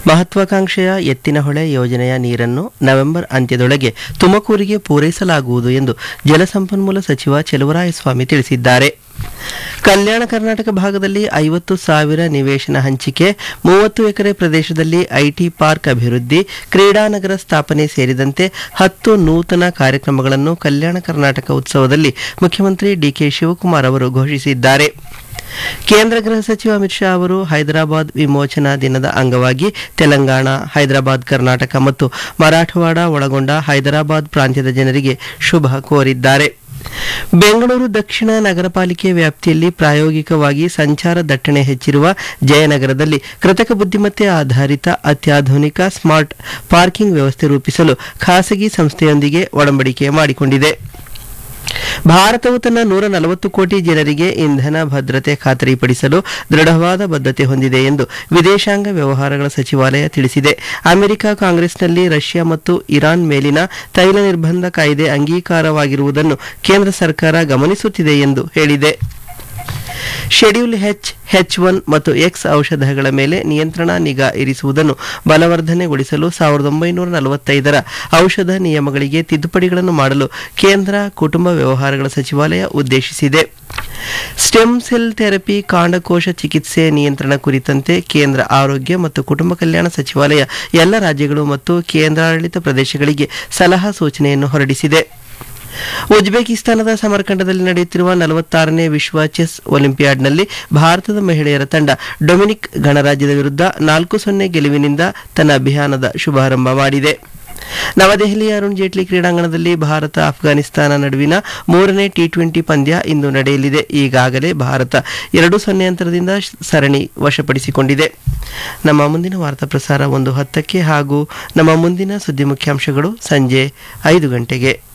ಮಹತ್ವಾಕಾಂಕ್ಷೆಯ ಎತ್ತಿನಹೊಳೆ ಯೋಜನೆಯ ನೀರನ್ನು ನವೆಂಬರ್ ಅಂತ್ಯದೊಳಗೆ ತುಮಕೂರಿಗೆ ಪೂರೈಸಲಾಗುವುದು ಎಂದು ಜಲಸಂಪನ್ಮೂಲ ಸಚಿವ ಚೆಲುವರಾಯಸ್ವಾಮಿ ತಿಳಿಸಿದ್ದಾರೆ ಕಲ್ಯಾಣ ಕರ್ನಾಟಕ ಭಾಗದಲ್ಲಿ ಐವತ್ತು ಸಾವಿರ ನಿವೇಶನ ಹಂಚಿಕೆ ಮೂವತ್ತು ಎಕರೆ ಪ್ರದೇಶದಲ್ಲಿ ಐಟಿ ಪಾರ್ಕ್ ಅಭಿವೃದ್ಧಿ ಕ್ರೀಡಾನಗರ ಸ್ಥಾಪನೆ ಸೇರಿದಂತೆ ಹತ್ತು ನೂತನ ಕಾರ್ಯಕ್ರಮಗಳನ್ನು ಕಲ್ಯಾಣ ಕರ್ನಾಟಕ ಉತ್ಸವದಲ್ಲಿ ಮುಖ್ಯಮಂತ್ರಿ ಡಿಕೆ ಶಿವಕುಮಾರ್ ಅವರು ಘೋಷಿಸಿದ್ದಾರೆ ಕೇಂದ್ರ ಗೃಹ ಸಚಿವ ಅಮಿತ್ ಶಾ ಅವರು ಹೈದರಾಬಾದ್ ವಿಮೋಚನಾ ದಿನದ ಅಂಗವಾಗಿ ತೆಲಂಗಾಣ ಹೈದರಾಬಾದ್ ಕರ್ನಾಟಕ ಮತ್ತು ಮರಾಠವಾಡ ಒಳಗೊಂಡ ಹೈದರಾಬಾದ್ ಪ್ರಾಂತ್ಯದ ಜನರಿಗೆ ಶುಭ ಕೋರಿದ್ದಾರೆ ಬೆಂಗಳೂರು ದಕ್ಷಿಣ ನಗರ ಪಾಲಿಕೆ ವ್ಯಾಪ್ತಿಯಲ್ಲಿ ಪ್ರಾಯೋಗಿಕವಾಗಿ ಸಂಚಾರ ದಟ್ಟಣೆ ಹೆಚ್ಚಿರುವ ಜಯನಗರದಲ್ಲಿ ಕೃತಕ ಬುದ್ಧಿಮತ್ತೆ ಆಧಾರಿತ ಅತ್ಯಾಧುನಿಕ ಸ್ಮಾರ್ಟ್ ಪಾರ್ಕಿಂಗ್ ವ್ಯವಸ್ಥೆ ರೂಪಿಸಲು ಖಾಸಗಿ ಸಂಸ್ಥೆಯೊಂದಿಗೆ ಒಡಂಬಡಿಕೆ ಮಾಡಿಕೊಂಡಿದೆ ಭಾರತವು ತನ್ನ ನೂರ ನಲವತ್ತು ಕೋಟಿ ಜನರಿಗೆ ಇಂಧನ ಭದ್ರತೆ ಖಾತರಿಪಡಿಸಲು ದೃಢವಾದ ಬದ್ಧತೆ ಹೊಂದಿದೆ ಎಂದು ವಿದೇಶಾಂಗ ವ್ಯವಹಾರಗಳ ಸಚಿವಾಲಯ ತಿಳಿಸಿದೆ ಅಮೆರಿಕ ಕಾಂಗ್ರೆಸ್ನಲ್ಲಿ ರಷ್ಯಾ ಮತ್ತು ಇರಾನ್ ಮೇಲಿನ ತೈಲ ನಿರ್ಬಂಧ ಕಾಯ್ದೆ ಅಂಗೀಕಾರವಾಗಿರುವುದನ್ನು ಕೇಂದ್ರ ಸರ್ಕಾರ ಗಮನಿಸುತ್ತಿದೆ ಎಂದು ಹೇಳಿದೆ ಶೆಡ್ಯೂಲ್ ಹೆಚ್ ಹೆಚ್ ಒನ್ ಮತ್ತು ಎಕ್ಸ್ ಔಷಧಗಳ ಮೇಲೆ ನಿಯಂತ್ರಣ ನಿಗಾ ಇರಿಸುವುದನ್ನು ಬಲವರ್ಧನೆಗೊಳಿಸಲು ಸಾವಿರದ ಒಂಬೈನೂರ ನಲವತ್ತೈದರ ಔಷಧ ನಿಯಮಗಳಿಗೆ ತಿದ್ದುಪಡಿಗಳನ್ನು ಮಾಡಲು ಕೇಂದ್ರ ಕುಟುಂಬ ವ್ಯವಹಾರಗಳ ಸಚಿವಾಲಯ ಉದ್ದೇಶಿಸಿದೆ ಸ್ಟೆಮ್ ಸೆಲ್ ಥೆರಪಿ ಕಾಂಡಕೋಶ ಚಿಕಿತ್ಸೆ ನಿಯಂತ್ರಣ ಕುರಿತಂತೆ ಕೇಂದ್ರ ಆರೋಗ್ಯ ಮತ್ತು ಕುಟುಂಬ ಕಲ್ಯಾಣ ಸಚಿವಾಲಯ ಎಲ್ಲ ರಾಜ್ಯಗಳು ಮತ್ತು ಕೇಂದ್ರಾಡಳಿತ ಪ್ರದೇಶಗಳಿಗೆ ಸಲಹಾ ಸೂಚನೆಯನ್ನು ಹೊರಡಿಸಿದೆ ಉಜ್ಬೇಕಿಸ್ತಾನದ ಸಮರ್ಕಂಡದಲ್ಲಿ ನಡೆಯುತ್ತಿರುವ ನಲವತ್ತಾರನೇ ವಿಶ್ವ ಚೆಸ್ ಒಲಿಂಪಿಯಾಡ್ನಲ್ಲಿ ಭಾರತದ ಮಹಿಳೆಯರ ತಂಡ ಡೊಮಿನಿಕ್ ಗಣರಾಜ್ಯದ ವಿರುದ್ಧ ನಾಲ್ಕು ಸೊನ್ನೆ ಗೆಲುವಿನಿಂದ ತನ್ನ ಅಭಿಯಾನದ ಶುಭಾರಂಭ ಮಾಡಿದೆ ನವದೆಹಲಿಯ ಅರುಣ್ ಜೇಟ್ಲಿ ಕ್ರೀಡಾಂಗಣದಲ್ಲಿ ಭಾರತ ಅಫ್ಘಾನಿಸ್ತಾನ ನಡುವಿನ ಮೂರನೇ ಟಿ ಟ್ವೆಂಟಿ ಪಂದ್ಯ ಇಂದು ನಡೆಯಲಿದೆ ಈಗಾಗಲೇ ಭಾರತ ಎರಡು ಸೊನ್ನೆ ಅಂತರದಿಂದ ಸರಣಿ ವಶಪಡಿಸಿಕೊಂಡಿದೆ ನಮ್ಮ ಮುಂದಿನ ವಾರ್ತಾ ಪ್ರಸಾರ ಒಂದು ಹತ್ತಕ್ಕೆ ಹಾಗೂ ನಮ್ಮ ಮುಂದಿನ ಸುದ್ದಿ ಮುಖ್ಯಾಂಶಗಳು ಸಂಜೆ ಐದು ಗಂಟೆಗೆ